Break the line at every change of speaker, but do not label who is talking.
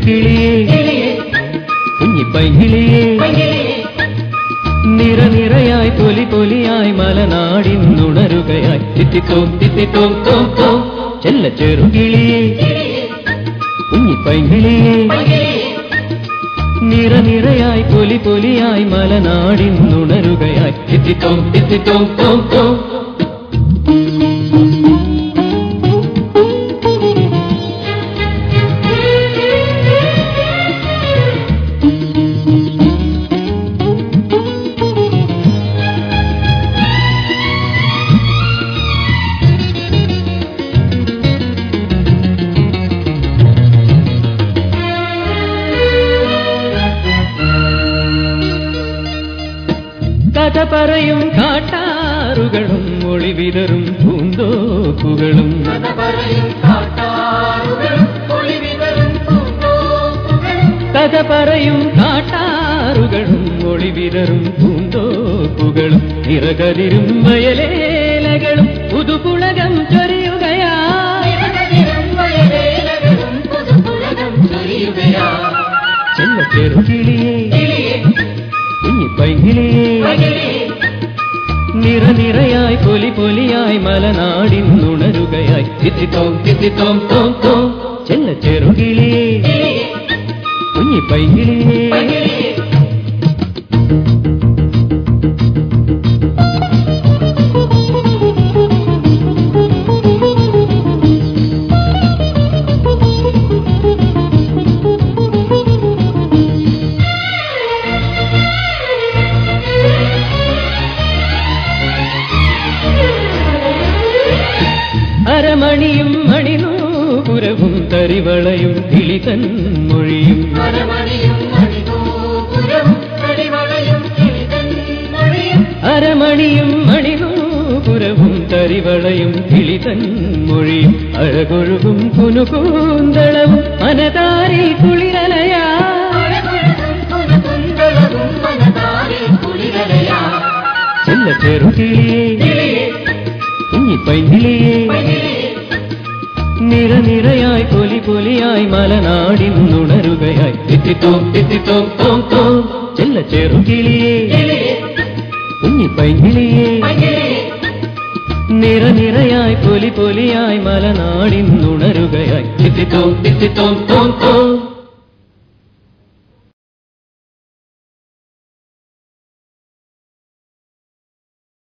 ചെറുകിളിയേ കുഞ്ഞിപ്പൈകിളിയേ നിറ നിറയായി തൊലി പൊലിയായി മലനാടിന്നുണരുകയായി തിത്തിത്തോം തിത്തിത്തോം തോം തോം ചെല്ല ചെറുകിളിയേ കുഞ്ഞിപ്പൈകിളിയേ നിറ നിറയായി പൊലി പൊലിയായി മലനാടിന്നുണരുകയായി തിത്തിത്തോം തിത്തിത്തോം തോം തോം കഥ പറയും കാട്ടാറുകളും ഒളിവിതറും പൂന്തോപ്പുകളും കഥ പറയും കാട്ടാറുകളും ഒളിവിതറും പൂന്തോപ്പുകളും നിറകതിരും വയലേലകളും പുതുപുളകം ചൊരിയുകയാ ചെല്ല ചെറുകിളിയേ കുഞ്ഞിപ്പൈകിളിയേ നിറ നിറയായി പൊലി പൊലിയായി മലനാടിന്നുണരുകയായി തിത്തിത്തോം തിത്തിത്തോം തോം തോം ചെല്ല ചെറുകിളിയേ കുഞ്ഞിപ്പൈകിളിയേ അരമണിയും മണിനൂപുരവും തരിവളയും കിളിതൻ മൊഴിയും അരമണിയും മണിനൂപുരവും തരിവളയും കിളിതൻ മൊഴിയും അഴകൊഴുകും കുനുകൂന്തളവും മനതാരിൽ കുളിരലയാ ചെല്ല ചെറുകിളിയേ കുഞ്ഞിപ്പൈങ്കിളിയേ നിറ നിറയായി പൊലി പൊലിയായി മലനാടിന്നുണരുകയായി തിത്തിത്തോം തിത്തിത്തോം തോം തോം ചെല്ല ചെറുകിളിയേ കുഞ്ഞിപ്പൈങ്കിളിയേ നിറ നിറയായി പൊലി പൊലിയായി മലനാടിന്നുണരുകയായി തിത്തിത്തോം തിത്തിത്തോം തോം തോം